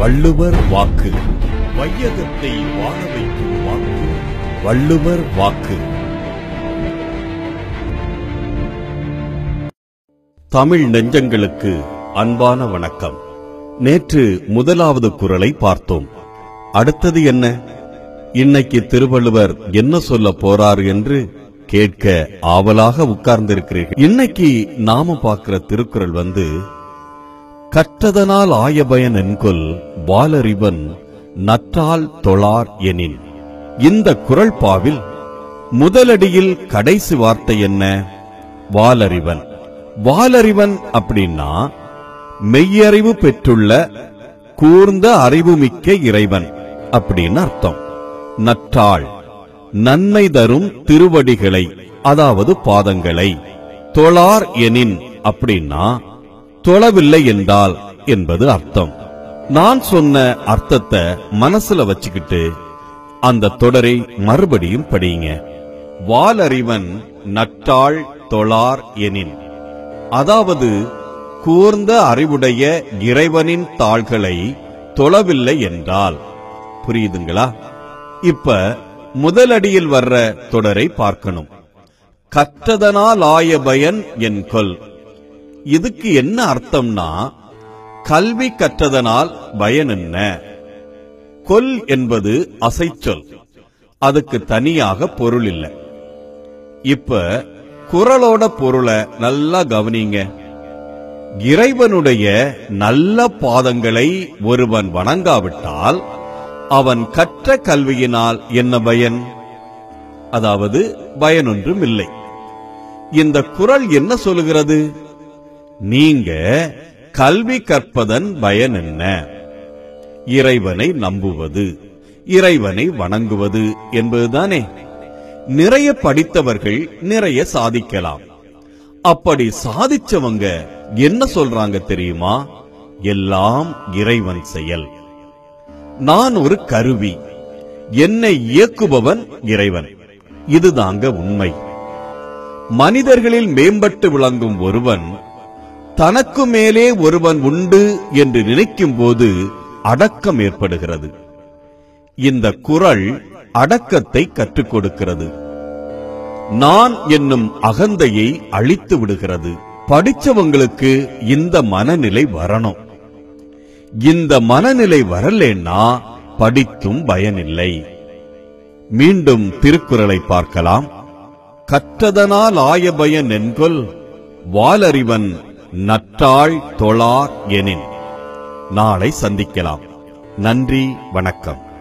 வள்ளுவர் வாக்கு வையகத்தை வாழ வைக்கும் வாக்கு வள்ளுவர் வாக்கு தமிழ் நெஞ்சங்களுக்கு அன்பான வணக்கம் நேற்று முதலாவது குரலை பார்த்தோம் அடுத்தது என்ன இன்னைக்கு திருவள்ளுவர் என்ன சொல்ல போறார் என்று கேட்க ஆவலாக உட்கார்ந்திருக்கிறீர்கள் இன்னைக்கு நாம பார்க்கிற திருக்குறள் வந்து கற்றதனால் ஆயபயன் என்கொல் வாலறிவன் நற்றால் தொழார் எனின் இந்த குறள் பாவில் முதலடியில் கடைசி வார்த்தை என்ன வாலறிவன் வாலறிவன் அப்படின்னா மெய்யறிவு பெற்றுள்ள கூர்ந்த அறிவுமிக்க இறைவன் அப்படின்னு அர்த்தம் நற்றாள் நன்மை தரும் திருவடிகளை அதாவது பாதங்களை தொழார் எனின் அப்படின்னா தொழவில்லை என்றால் என்பது அர்த்தம் நான் சொன்ன அர்த்தத்தை மனசுல வச்சுக்கிட்டு அந்த தொடரை மறுபடியும் படியுங்க வாலறிவன் நட்டாள் தொழார் எனின் அதாவது கூர்ந்த அறிவுடைய இறைவனின் தாள்களை தொழவில்லை என்றால் புரியுதுங்களா இப்ப முதலடியில் வர்ற தொடரை பார்க்கணும் கற்றதனால் ஆய பயன் என் கொல் இதுக்கு என்ன அர்த்தம்னா கல்வி கற்றதனால் பயன் என்ன கொல் என்பது அசைச்சொல் அதுக்கு தனியாக பொருள் இல்லை இப்ப குரலோட பொருளை நல்லா கவனிங்க இறைவனுடைய நல்ல பாதங்களை ஒருவன் வணங்காவிட்டால் அவன் கற்ற கல்வியினால் என்ன பயன் அதாவது பயனொன்றும் இல்லை இந்த குரல் என்ன சொல்லுகிறது நீங்க கல்வி கற்பதன் பயன் என்ன இறைவனை நம்புவது இறைவனை வணங்குவது என்பதுதானே நிறைய படித்தவர்கள் நிறைய சாதிக்கலாம் அப்படி சாதிச்சவங்க என்ன சொல்றாங்க தெரியுமா எல்லாம் இறைவன் செயல் நான் ஒரு கருவி என்னை இயக்குபவன் இறைவன் இதுதாங்க உண்மை மனிதர்களில் மேம்பட்டு விளங்கும் ஒருவன் தனக்கு மேலே ஒருவன் உண்டு என்று நினைக்கும் போது அடக்கம் ஏற்படுகிறது இந்த குரல் அடக்கத்தை கற்றுக் கொடுக்கிறது நான் என்னும் அகந்தையை அழித்து விடுகிறது படிச்சவங்களுக்கு இந்த மனநிலை வரணும் இந்த மனநிலை வரலேன்னா படித்தும் பயனில்லை மீண்டும் திருக்குறளை பார்க்கலாம் கற்றதனால் ஆய பயன் என்கொல் வாலறிவன் நற்றாள் தொழார் எனின் நாளை சந்திக்கலாம் நன்றி வணக்கம்